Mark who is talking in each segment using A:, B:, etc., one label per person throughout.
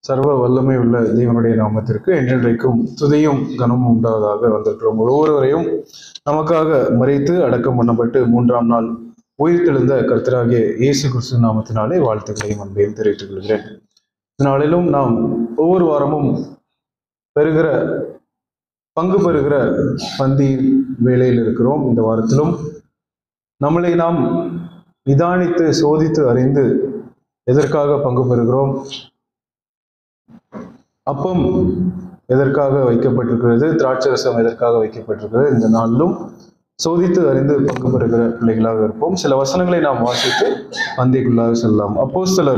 A: சர்வ வல்லமை உள்ள தேவனுடைய நாமத்திற்கு என்றென்றைக்கும் துதியும் கனமும் உண்டாவதாக வந்திருக்கிறோம் ஒவ்வொருவரையும் நமக்காக மறைத்து அடக்கம் பண்ணப்பட்டு மூன்றாம் நாள் உயிர்த்தெழுந்த கர்த்தராகிய இயேசு கிறிஸ்து நாமத்தினாலே வாழ்த்துக்களையும் அன்பையும் தெரிவித்துக் கொள்கிறேன் இந்த நாளிலும் நாம் ஒவ்வொரு வாரமும் பெறுகிற பங்கு பெறுகிற பந்தி வேலையில் இருக்கிறோம் இந்த வாரத்திலும் நம்மளை நாம் நிதானித்து சோதித்து அறிந்து எதற்காக பங்கு பெறுகிறோம் அப்பம் எதற்காக வைக்கப்பட்டிருக்கிறது திராட்சரசம் எதற்காக வைக்கப்பட்டிருக்கிறது இந்த நாளிலும் சோதித்து அறிந்து பங்கு பெறுகிற பிள்ளைகளாக இருப்போம் சில வசனங்களை நாம் வாசித்து பந்திக்குள்ளாக செல்லலாம் அப்போஸ்தலர்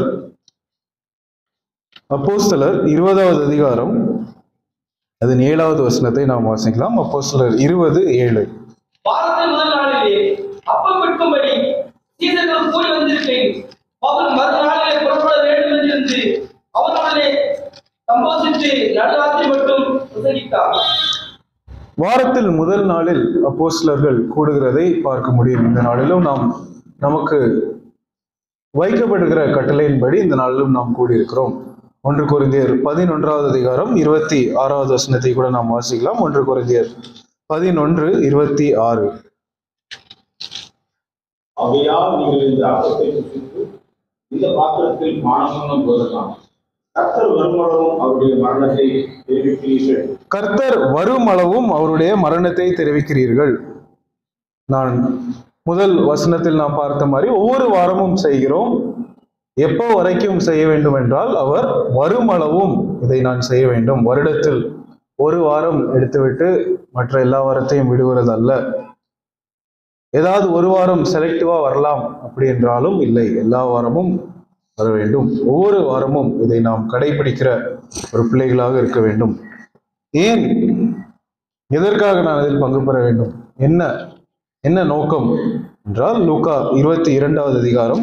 A: அப்போஸ்தலர் இருபதாவது அதிகாரம் அதன் ஏழாவது வசனத்தை நாம் வாசிக்கலாம் அப்போஸ்தலர் இருபது ஏழு
B: வாரத்தின் முதல் நாளிலே அப்பம் விற்கும்படி சீசர்கள் கூடி வந்திருப்பேன் அவன் மறுநாளிலே புறப்பட வேண்டும் என்றிருந்து அவனுடனே சம்போசித்து நடுராத்திரி மட்டும் பிரசங்கித்தார்
A: வாரத்தில் முதல் நாளில் அப்போஸ்தலர்கள் கூடுகிறதை பார்க்க முடியும் இந்த நாளிலும் நாம் நமக்கு வைக்கப்படுகிற கட்டளையின்படி இந்த நாளிலும் நாம் கூடியிருக்கிறோம் ஒன்று குருந்தியர் பதினொன்றாவது அதிகாரம் இருபத்தி ஆறாவது வசனத்தை கூட நாம் வாசிக்கலாம் ஒன்று குருந்தியர் பதினொன்று இருபத்தி ஆறு
C: ஆகையால் நீங்கள் இந்த அப்பத்தை புசித்து இந்த பாத்திரத்தில் பானமன்னம் போதலாம் கர்த்தர் வருமானமும் அவருடைய மரணத்தை தெரிவிக்கிறீர்கள்
A: கர்த்தர் வரும் அளவும் அவருடைய மரணத்தை தெரிவிக்கிறீர்கள் நான் முதல் வசனத்தில் நாம் பார்த்த மாதிரி ஒவ்வொரு வாரமும் செய்கிறோம் எப்போ வரைக்கும் செய்ய வேண்டும் என்றால் அவர் வரும் அளவும் இதை நான் செய்ய வேண்டும் வருடத்தில் ஒரு வாரம் எடுத்துவிட்டு மற்ற எல்லா வாரத்தையும் விடுவது அல்ல ஏதாவது ஒரு வாரம் செலக்டிவா வரலாம் அப்படி என்றாலும் இல்லை எல்லா வாரமும் வர வேண்டும் ஒவ்வொரு வாரமும் இதை நாம் கடைபிடிக்கிற ஒரு பிள்ளைகளாக இருக்க வேண்டும் ஏன் எதற்காக நான் அதில் பங்கு பெற வேண்டும் என்ன என்ன நோக்கம் என்றால் லூக்கா இருபத்தி இரண்டாவது அதிகாரம்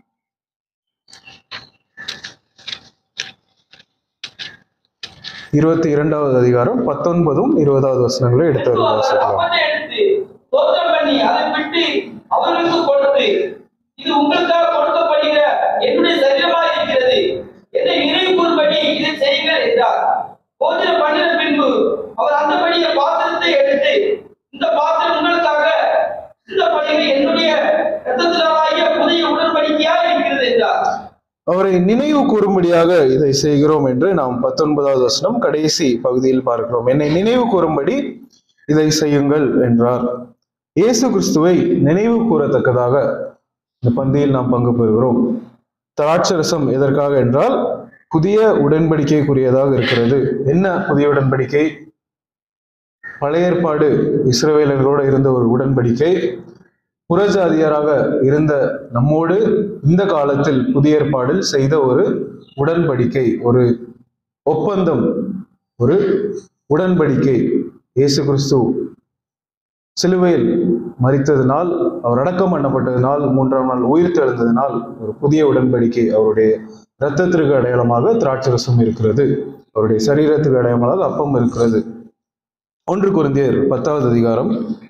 A: இருபத்தி இரண்டாவது அதிகாரம் பத்தொன்பதும் இருபதாவது வசனங்களை எடுத்து
B: பின்பு
A: வருவது
B: அவர்
A: வாசிக்கலாம்
B: அப்பத்தை எடுத்து தோத்திரம் பண்ணி அதை விட்டு அவர்களுக்கு கொடுத்து இது உங்களுக்காக கொடுக்கப்படுகிற என்னுடைய சரீரமாக இருக்கிறது என்னை நினைவு கூறும்படி இதை செய்யுங்கள் என்றார் போஜனம் பண்ணின பின்பு அவர் அந்தபடியே பாத்திரத்தை எடுத்து இந்த பாத்திரம் உங்களுக்காக சிந்தப்படுகிற என்னுடைய ரத்தத்தினாலாகிய புதிய உடன்படிக்கையாக இருக்கிறது என்றார்
A: அவரை நினைவு கூறும்படியாக இதை செய்கிறோம் என்று நாம் பத்தொன்பதாவது வசனம் கடைசி பகுதியில் பார்க்கிறோம் என்னை நினைவு கூறும்படி இதை செய்யுங்கள் என்றார் இயேசு கிறிஸ்துவை நினைவு கூறத்தக்கதாக இந்த பந்தியில் நாம் பங்கு பெறுகிறோம் திராட்சரசம் எதற்காக என்றால் புதிய உடன்படிக்கைக்குரியதாக இருக்கிறது என்ன புதிய உடன்படிக்கை பழைய ஏற்பாடு இஸ்ரவேலர்களோடு இருந்த ஒரு உடன்படிக்கை புறஜாதியராக இருந்த நம்மோடு இந்த காலத்தில் புதிய ஏற்பாடில் செய்த ஒரு உடன்படிக்கை ஒரு ஒப்பந்தம் ஒரு உடன்படிக்கை இயேசு கிறிஸ்து சிலுவையில் மரித்ததினால் அவர் அடக்கம் பண்ணப்பட்டதினால் மூன்றாம் நாள் உயிர் தெழுந்ததினால் ஒரு புதிய உடன்படிக்கை அவருடைய இரத்தத்திற்கு அடையாளமாக திராட்சரசம் இருக்கிறது அவருடைய சரீரத்துக்கு அடையாளமாக அப்பம் இருக்கிறது ஒன்று குருந்தியர் பத்தாவது அதிகாரம்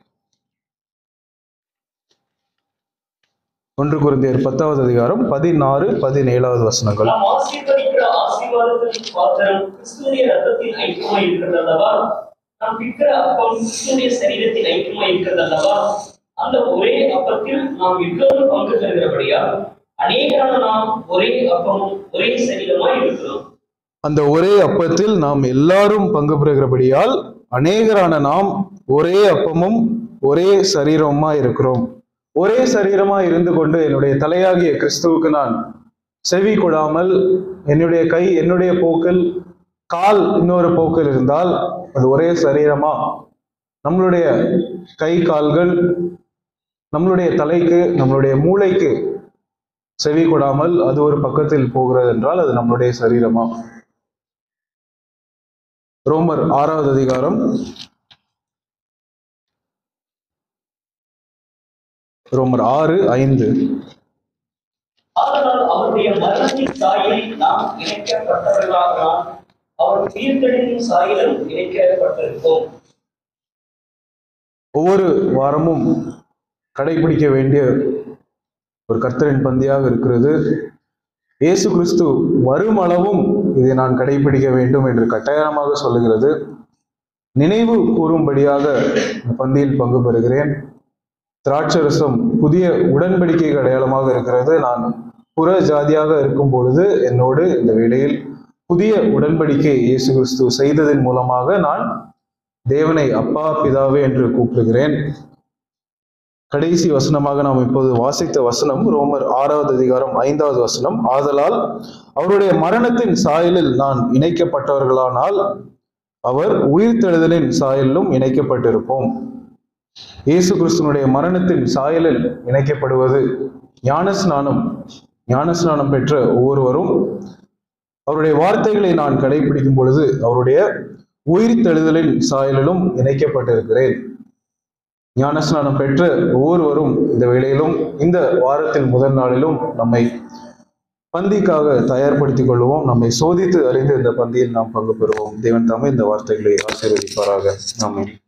A: ஒன்று குருந்தியர் பத்தாவது அதிகாரம் பதினாறு பதினேழாவது வசனங்கள்
D: நாம் ஆசீர்வதிக்கிற ஆசீர்வாதத்தின் பாத்திரம் கிறிஸ்துடைய ரத்தத்தின் ஐக்கியமா இருக்கிறது அல்லவா நாம் பிக்கிற அப்பம் கிறிஸ்துடைய சரீரத்தின் ஐக்கியமா இருக்கிறது அல்லவா அந்த ஒரே அப்பத்தில் நாம் எல்லோரும் பங்கு பெறுகிறபடியா அநேகரான நாம் ஒரே அப்பமும் ஒரே சரீரமா இருக்கிறோம்
A: அந்த ஒரே அப்பத்தில் நாம் எல்லாரும் பங்கு பெறுகிறபடியால் அநேகரான நாம் ஒரே அப்பமும் ஒரே சரீரமா இருக்கிறோம் ஒரே சரீரமா இருந்து கொண்டு என்னுடைய தலையாகிய கிறிஸ்துவுக்கு நான் செவி கொடாமல் என்னுடைய கை என்னுடைய போக்கில் கால் இன்னொரு போக்கில் இருந்தால் அது ஒரே சரீரமா நம்மளுடைய கை கால்கள் நம்மளுடைய தலைக்கு நம்மளுடைய மூளைக்கு செவி கொடாமல் அது ஒரு பக்கத்தில் போகிறது என்றால் அது நம்மளுடைய சரீரமா ரோமர் ஆறாவது அதிகாரம் ரோமர் ஆறு ஐந்து
D: ஆதலால் அவருடைய மரணத்தின் சாயலில் நாம் இணைக்கப்பட்டவர்களாகலாம் அவர் உயிர்த்தெழுந்தின் சாயலும் இணைக்கப்பட்டிருக்கோம்
A: ஒவ்வொரு வாரமும் கடைபிடிக்க வேண்டிய ஒரு கர்த்தரின் பந்தியாக இருக்கிறது இயேசு கிறிஸ்து வருமளவும் இதை நான் கடைபிடிக்க வேண்டும் என்று கட்டாயமாக சொல்லுகிறது நினைவு கூறும்படியாக இந்த பந்தியில் பங்கு பெறுகிறேன் திராட்சரசம் புதிய உடன்படிக்கைக்கு அடையாளமாக இருக்கிறது நான் புற ஜாதியாக இருக்கும் பொழுது என்னோடு இந்த வேளையில் புதிய உடன்படிக்கை இயேசு கிறிஸ்து செய்ததன் மூலமாக நான் தேவனை அப்பா பிதாவே என்று கூப்பிடுகிறேன் கடைசி வசனமாக நாம் இப்போது வாசித்த வசனம் ரோமர் ஆறாவது அதிகாரம் ஐந்தாவது வசனம் ஆதலால் அவருடைய மரணத்தின் சாயலில் நான் இணைக்கப்பட்டவர்களானால் அவர் உயிர்த்தெழுதலின் சாயலிலும் இணைக்கப்பட்டிருப்போம் இயேசு கிறிஸ்துவனுடைய மரணத்தின் சாயலில் இணைக்கப்படுவது ஞானஸ்நானம் ஞானஸ்நானம் பெற்ற ஒவ்வொருவரும் அவருடைய வார்த்தைகளை நான் கடைபிடிக்கும் பொழுது அவருடைய உயிர்த்தெழுதலின் சாயலிலும் இணைக்கப்பட்டிருக்கிறேன் ஞானஸ்நானம் பெற்ற ஒவ்வொருவரும் இந்த வேளையிலும் இந்த வாரத்தின் முதல் நாளிலும் நம்மை பந்திக்காக தயார்படுத்திக் கொள்வோம் நம்மை சோதித்து அறிந்து இந்த பந்தியில் நாம் பங்கு பெறுவோம் தேவன் தாமே இந்த வார்த்தைகளை ஆசீர்வதிப்பாராக ஆமென்